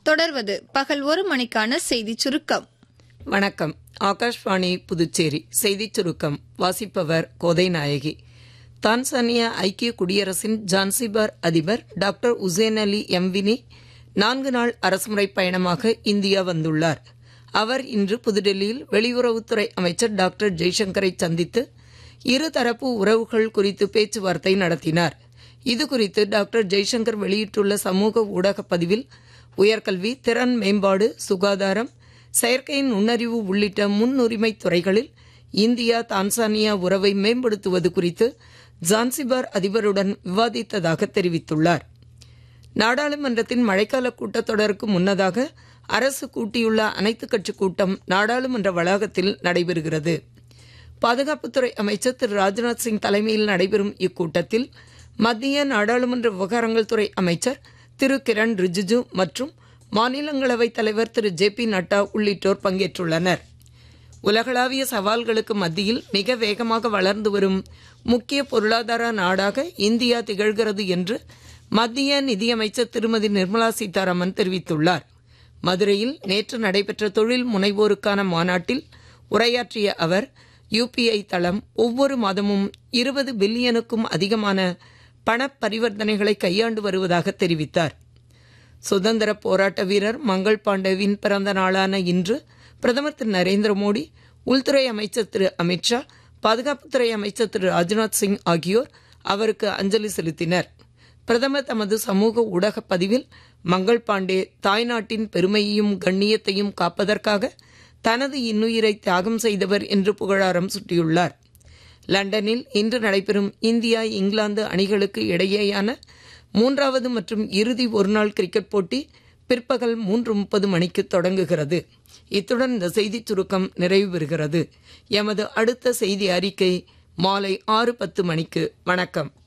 தொடர்வது பகல் ஒரு மணிக்கான செய்திச் சுருக்கம் வணக்கம் ஆகாஷ்வாணி புதுச்சேரி செய்திச் சுருக்கம் வாசிப்பவர் கோதை நாயகி தான்சானியா ஐக்கிய குடியரசின் ஜான்சிபார் அதிபர் டாக்டர் உசேன் அலி எம்வினி நான்கு நாள் அரசுமுறை பயணமாக இந்தியா வந்துள்ளார் அவர் இன்று புதுடெல்லியில் வெளியுறவுத்துறை அமைச்சர் டாக்டர் ஜெய்சங்கரை சந்தித்து இருதரப்பு உறவுகள் குறித்து பேச்சுவார்த்தை நடத்தினார் இதுகுறித்து டாக்டர் ஜெய்சங்கர் வெளியிட்டுள்ள சமூக ஊடக பதிவில் உயர்கல்வி திறன் மேம்பாடு சுகாதாரம் செயற்கை நுண்ணறிவு உள்ளிட்ட முன்னுரிமை துறைகளில் இந்தியா தான்சானியா உறவை மேம்படுத்துவது குறித்து ஜான்சிபார் அதிபருடன் விவாதித்ததாக தெரிவித்துள்ளார் நாடாளுமன்றத்தின் மழைக்கால கூட்டத்தொடருக்கு முன்னதாக அரசு கூட்டியுள்ள அனைத்துக் கட்சி கூட்டம் நாடாளுமன்ற வளாகத்தில் நடைபெறுகிறது பாதுகாப்புத்துறை அமைச்சர் திரு ராஜ்நாத் சிங் தலைமையில் நடைபெறும் இக்கூட்டத்தில் மத்திய நாடாளுமன்ற விவகாரங்கள் துறை அமைச்சர் திரு கிரண் ரிஜிஜு மற்றும் மாநிலங்களவைத் தலைவர் திரு ஜே பி நட்டா உள்ளிட்டோர் பங்கேற்றுள்ளனர் உலகளாவிய சவால்களுக்கு மத்தியில் மிக வேகமாக வளர்ந்து வரும் முக்கிய பொருளாதார நாடாக இந்தியா திகழ்கிறது என்று மத்திய நிதியமைச்சர் திருமதி நிர்மலா சீதாராமன் தெரிவித்துள்ளார் மதுரையில் நேற்று நடைபெற்ற தொழில் முனைவோருக்கான மாநாட்டில் உரையாற்றிய அவர் யுபிஐ தளம் ஒவ்வொரு மாதமும் இருபது பில்லியனுக்கும் அதிகமான பண பரிவர்த்தனைகளை கையாண்டு வருவதாக தெரிவித்தார் சுதந்திர போராட்ட வீரர் மங்கள் பாண்டேவின் பிறந்த நாளான இன்று பிரதமர் திரு நரேந்திர மோடி உள்துறை அமைச்சர் திரு அமித்ஷா பாதுகாப்புத்துறை அமைச்சர் திரு ராஜ்நாத் சிங் ஆகியோர் அவருக்கு அஞ்சலி செலுத்தினர் பிரதமர் தமது சமூக ஊடக பதிவில் மங்கள் பாண்டே தாய்நாட்டின் பெருமையையும் கண்ணியத்தையும் காப்பதற்காக தனது இன்னுயிரை தியாகம் செய்தவர் என்று புகழாரம் சுட்டியுள்ளார் லண்டனில் இன்று நடைபெறும் இந்தியா இங்கிலாந்து அணிகளுக்கு இடையேயான மூன்றாவது மற்றும் இறுதி ஒருநாள் கிரிக்கெட் போட்டி பிற்பகல் மூன்று முப்பது மணிக்கு தொடங்குகிறது இத்துடன் இந்த செய்திச் சுருக்கம் நிறைவு பெறுகிறது எமது அடுத்த செய்தி அறிக்கை மாலை ஆறு பத்து மணிக்கு வணக்கம்